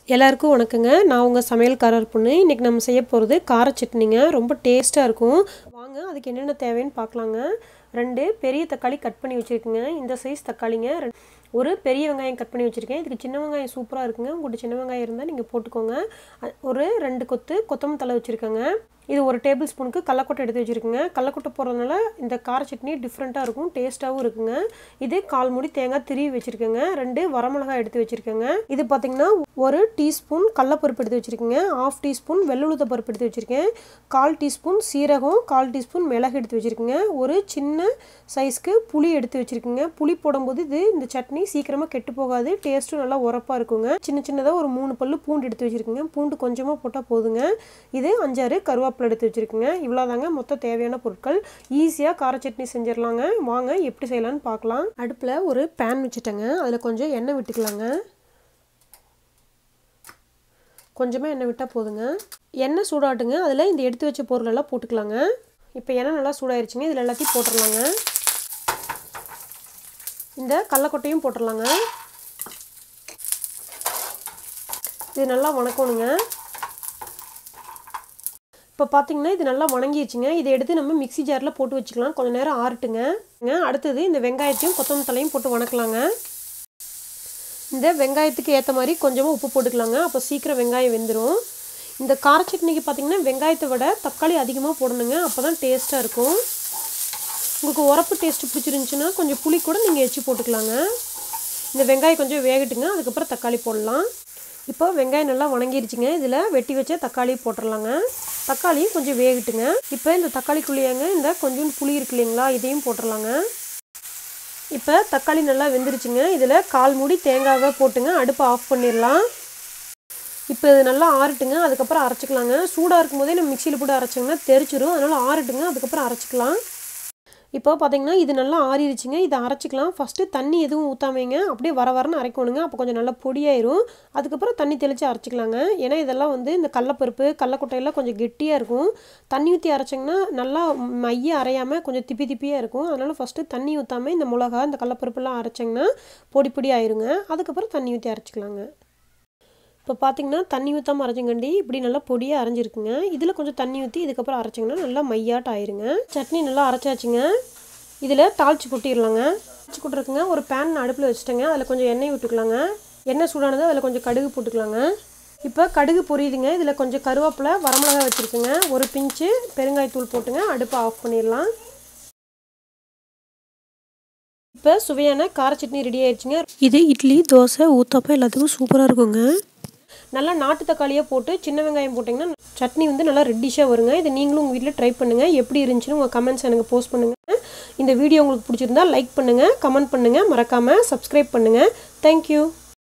எல்லாருக்கும் வணக்கங்க நான் உங்கள் சமையல்காரர் பொண்ணு இன்றைக்கி நம்ம செய்ய போகிறது கார சட்னிங்க ரொம்ப டேஸ்ட்டாக இருக்கும் வாங்க அதுக்கு என்னென்ன தேவைன்னு பார்க்கலாங்க ரெண்டு பெரிய தக்காளி கட் பண்ணி வச்சுருக்குங்க இந்த சைஸ் தக்காளிங்க ரெ- ஒரு பெரிய வெங்காயம் கட் பண்ணி வச்சுருக்கேன் இதுக்கு சின்ன வெங்காயம் சூப்பராக இருக்குங்க உங்கள்கிட்ட சின்ன வெங்காயம் இருந்தால் நீங்கள் போட்டுக்கோங்க அ- ஒரு ரெண்டு கொத்து கொத்தமல்லி தலை வச்சுருக்கேங்க இது ஒரு டேபிள் ஸ்பூனுக்கு கடலக்கொட்டை எடுத்து வச்சுருக்குங்க கடலக்கொட்டை போடுறதுனால இந்த கார சட்னி டிஃப்ரெண்ட்டாக இருக்கும் டேஸ்ட்டாகவும் இருக்குங்க இது கால் மூடி தேங்காய் திருவி வச்சுருக்கேங்க ரெண்டு வரமிளகாய் எடுத்து வச்சுருக்கேங்க இது பார்த்தீங்கன்னா ஒரு டீஸ்பூன் கடலப்பருப்பு எடுத்து வச்சுருக்கேங்க ஆஃப் டீஸ்பூன் வெள்ளுளுத்த பருப்பு எடுத்து வச்சுருக்கேன் கால் டீஸ்பூன் சீரகம் கால் டீஸ்பூன் மிளகு எடுத்து வச்சுருக்கேங்க ஒரு சின்ன சைஸ்க்கு புளி எடுத்து வச்சுருக்கேங்க புளி போடும்போது இது இந்த சட்னி சீக்கிரமாக கெட்டு போகாது டேஸ்ட்டும் நல்லா உரப்பாக இருக்குங்க சின்ன சின்னதாக ஒரு மூணு பல்லு பூண்டு எடுத்து வச்சுருக்கேங்க பூண்டு கொஞ்சமாக போட்டால் போதுங்க இது அஞ்சாறு கருவேப்பிலை எடுத்து வச்சுருக்குங்க இவ்வளோதாங்க மொத்தம் தேவையான பொருட்கள் ஈஸியாக கார சட்னி செஞ்சிடலாங்க வாங்க எப்படி செய்யலாம்னு பார்க்கலாம் அடுப்பில் ஒரு பேன் வச்சுட்டேங்க அதில் கொஞ்சம் எண்ணெய் விட்டுக்கலாங்க கொஞ்சமாக எண்ணெய் விட்டால் போதுங்க எண்ணெய் சூடாட்டுங்க அதில் இந்த எடுத்து வச்ச பொருளெல்லாம் போட்டுக்கலாங்க இப்போ எண்ணெய் நல்லா சூடாயிருச்சுங்க இதில் எல்லாத்தையும் போட்டுடலாங்க இந்த கடலக்கொட்டையும் போட்டுடலாங்க இது நல்லா வணக்கணுங்க இப்போ பார்த்தீங்கன்னா இது நல்லா வணங்கிடுச்சுங்க இதை எடுத்து நம்ம மிக்ஸி ஜாரில் போட்டு வச்சுக்கலாம் கொஞ்சம் நேரம் ஆறட்டுங்க ங்க, அடுத்தது இந்த வெங்காயத்தையும் கொத்தமல்லி தலையும் போட்டு வணக்கலாங்க இந்த வெங்காயத்துக்கு ஏற்ற மாதிரி கொஞ்சமாக உப்பு போட்டுக்கலாங்க அப்போ சீக்கிரம் வெங்காயம் வெந்துடும் இந்த கார சட்னிக்கு பார்த்தீங்கன்னா வெங்காயத்தை விட தக்காளி அதிகமாக போடணுங்க அப்போ தான் டேஸ்ட்டாக இருக்கும் உங்களுக்கு உரப்பு டேஸ்ட் பிடிச்சிருந்துச்சுன்னா கொஞ்சம் புளி கூட நீங்கள் எச்சு போட்டுக்கலாங்க இந்த வெங்காயம் கொஞ்சம் வேகட்டுங்க அதுக்கப்புறம் தக்காளி போடலாம் இப்போ வெங்காயம் நல்லா வணங்கிருச்சுங்க இதில் வெட்டி வச்ச தக்காளி போட்டுடலாங்க தக்காளியும் கொஞ்சம் வேகட்டுங்க இப்போ இந்த தக்காளிக்குள்ளேயாங்க இந்த கொஞ்சோண்டு புளி இருக்கு இல்லைங்களா இதையும் போட்டுடலாங்க இப்போ தக்காளி நல்லா வெந்துருச்சுங்க இதில் கால் மூடி தேங்காவை போட்டுங்க அடுப்பை ஆஃப் பண்ணிடலாம் இப்போ இது நல்லா ஆறட்டுங்க அதுக்கப்புறம் அரைச்சிக்கலாங்க சூடாக இருக்கும்போதே நம்ம மிக்சியில் போட்டு அரைச்சோங்கன்னா தெரிச்சிரும் அதனால் ஆறட்டுங்க அதுக்கப்புறம் அரைச்சிக்கலாம் இப்போ பார்த்தீங்கன்னா இது நல்லா ஆறிடுச்சுங்க இதை அரைச்சிக்கலாம் ஃபஸ்ட்டு தண்ணி எதுவும் ஊற்றாமைங்க அப்படியே வர வரன்னு அரைக்கணுங்க அப்போ கொஞ்சம் நல்லா பொடியாயிரும் அதுக்கப்புறம் தண்ணி தெளித்து அரைச்சிக்கலாங்க ஏன்னா இதெல்லாம் வந்து இந்த கடலப்பருப்பு கடலக்கொட்டையெல்லாம் கொஞ்சம் கெட்டியாக இருக்கும் தண்ணி ஊற்றி அரைச்சிங்கன்னா நல்லா மைய அரையாமல் கொஞ்சம் திப்பி திப்பியாக இருக்கும் அதனால் ஃபஸ்ட்டு தண்ணி ஊற்றாமல் இந்த மிளகா இந்த கடலப்பருப்புலாம் அரைச்சிங்கன்னா பொடி பொடி ஆயிருங்க அதுக்கப்புறம் தண்ணி ஊற்றி அரைச்சிக்கலாங்க இப்போ பார்த்தீங்கன்னா தண்ணி ஊற்றாமல் அரைச்சங்கண்டி இப்படி நல்லா பொடியாக அரைஞ்சிருக்குங்க இதில் கொஞ்சம் தண்ணி ஊற்றி இதுக்கப்புறம் அரைச்சிங்கன்னா நல்லா மையாட்டம் ஆயிருங்க சட்னி நல்லா அரைச்சாச்சுங்க இதில் தாளிச்சு கொட்டிடலாங்க தாளிச்சு கொட்டுறதுக்குங்க ஒரு பேன் அடுப்பில் வச்சுட்டேங்க அதில் கொஞ்சம் எண்ணெய் விட்டுக்கலாங்க எண்ணெய் சூடானது அதில் கொஞ்சம் கடுகு போட்டுக்கலாங்க இப்போ கடுகு பொரியுதுங்க இதில் கொஞ்சம் கருவேப்பிலை வரமிளகாய் வச்சுருக்குங்க ஒரு பிஞ்சு பெருங்காயத்தூள் போட்டுங்க அடுப்பை ஆஃப் பண்ணிடலாம் இப்போ சுவையான கார சட்னி ரெடி ஆயிடுச்சுங்க இது இட்லி தோசை ஊத்தப்பம் எல்லாத்துக்கும் சூப்பராக இருக்குங்க நல்லா நாட்டு தக்காளியாக போட்டு சின்ன வெங்காயம் போட்டிங்கன்னா சட்னி வந்து நல்லா ரெட்டிஷாக வருங்க இதை நீங்களும் உங்கள் வீட்டில் ட்ரை பண்ணுங்கள் எப்படி இருந்துச்சுன்னு உங்கள் கமெண்ட்ஸ் எனக்கு போஸ்ட் பண்ணுங்கள் இந்த வீடியோ உங்களுக்கு பிடிச்சிருந்தா லைக் பண்ணுங்கள் கமெண்ட் பண்ணுங்கள் மறக்காமல் சப்ஸ்கிரைப் பண்ணுங்கள் தேங்க்யூ